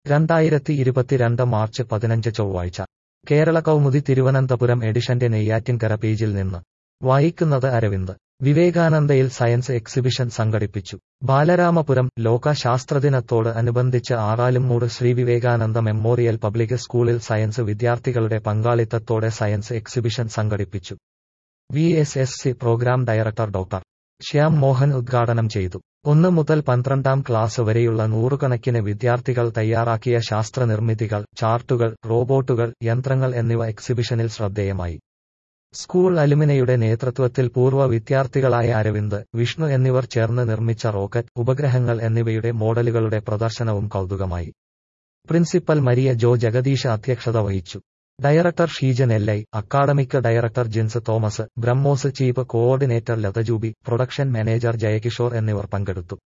രണ്ടായിരത്തി ഇരുപത്തിരണ്ട് മാർച്ച് പതിനഞ്ച് ചൊവ്വാഴ്ച കേരള കൗമുദി തിരുവനന്തപുരം എഡിഷന്റെ നെയ്യാറ്റിൻകര പേജിൽ നിന്ന് വായിക്കുന്നത് അരവിന്ദ് വിവേകാനന്ദയിൽ സയൻസ് എക്സിബിഷൻ സംഘടിപ്പിച്ചു ബാലരാമപുരം ലോക ശാസ്ത്രദിനത്തോട് അനുബന്ധിച്ച് ആറാലുംമൂട് ശ്രീ വിവേകാനന്ദ മെമ്മോറിയൽ പബ്ലിക് സ്കൂളിൽ സയൻസ് വിദ്യാർത്ഥികളുടെ പങ്കാളിത്തത്തോടെ സയൻസ് എക്സിബിഷൻ സംഘടിപ്പിച്ചു V S S C programme director doctor Shyam Mohan ഉദ്ഘാടനം ചെയ്തു ഒന്ന് മുതൽ പന്ത്രണ്ടാം ക്ലാസ് വരെയുള്ള നൂറുകണക്കിന് വിദ്യാർത്ഥികൾ തയ്യാറാക്കിയ ശാസ്ത്ര നിർമ്മിതികൾ ചാർട്ടുകൾ റോബോട്ടുകൾ യന്ത്രങ്ങൾ എന്നിവ എക്സിബിഷനിൽ ശ്രദ്ധേയമായി സ്കൂൾ അലുമിനയുടെ നേതൃത്വത്തിൽ പൂർവ്വ വിദ്യാർത്ഥികളായ അരവിന്ദ് വിഷ്ണു എന്നിവർ ചേർന്ന് നിർമ്മിച്ച റോക്കറ്റ് ഉപഗ്രഹങ്ങൾ എന്നിവയുടെ മോഡലുകളുടെ പ്രദർശനവും കൗതുകമായി പ്രിൻസിപ്പൽ മരിയ ജോ ജഗദീഷ് അധ്യക്ഷത വഹിച്ചു director Sheejan L I academic director Jins Thomas BrahMos chief coordinator Lathajubi production manager Jayakishore എന്നിവർ പങ്കെടുത്തു